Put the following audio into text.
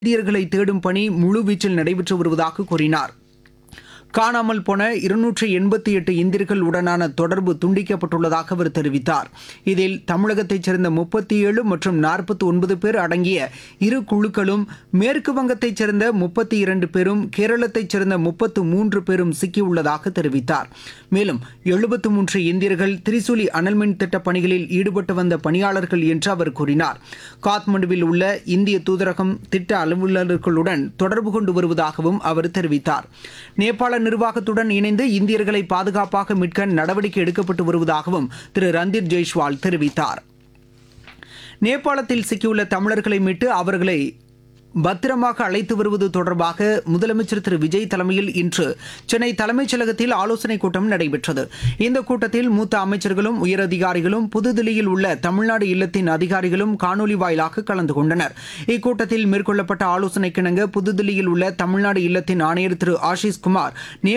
இந்தியர்களை தேடும் பணி முழுவீச்சில் நடைபெற்று வருவதாக கூறினார் காணாமல் போன இருநூற்று எண்பத்தி எட்டு இந்தியர்கள் உடனான தொடர்பு துண்டிக்கப்பட்டுள்ளதாக அவர் தெரிவித்தார் இதில் தமிழகத்தைச் சேர்ந்த முப்பத்தி ஏழு மற்றும் நாற்பத்தி ஒன்பது பேர் அடங்கிய இரு குழுக்களும் மேற்கு வங்கத்தைச் சேர்ந்த முப்பத்தி இரண்டு பேரும் கேரளத்தைச் சேர்ந்த முப்பத்து மூன்று பேரும் சிக்கியுள்ளதாக தெரிவித்தார் மேலும் எழுபத்து மூன்று இந்தியர்கள் திரிசூலி அனல்மின் திட்ட பணிகளில் ஈடுபட்டு வந்த பணியாளர்கள் என்று அவர் கூறினார் காத்மண்டுவில் உள்ள இந்திய தூதரகம் திட்ட அலுவலர்களுடன் தொடர்பு கொண்டு வருவதாகவும் அவர் தெரிவித்தார் நேபாள நிர்வாகத்துடன் இணைந்து இந்தியர்களை பாதுகாப்பாக மீட்க நடவடிக்கை எடுக்கப்பட்டு வருவதாகவும் திரு ரந்தீர் ஜெய்ஷ்வால் தெரிவித்தார் நேபாளத்தில் சிக்கியுள்ள தமிழர்களை மீட்டு அவர்களை பத்திரமாக அழைத்து வருவது தொடர்பாக முதலமைச்சர் திரு விஜய் தலைமையில் இன்று சென்னை தலைமைச் செயலகத்தில் ஆலோசனைக் கூட்டம் நடைபெற்றது இந்த கூட்டத்தில் மூத்த அமைச்சர்களும் உயரதிகாரிகளும் புதுதில்லியில் உள்ள தமிழ்நாடு இல்லத்தின் அதிகாரிகளும் காணொலி வாயிலாக கலந்து கொண்டனர் இக்கூட்டத்தில் மேற்கொள்ளப்பட்ட ஆலோசனைக்கிணங்க புதுதில்லியில் உள்ள தமிழ்நாடு இல்லத்தின் ஆணையர் திரு ஆஷிஷ் குமார்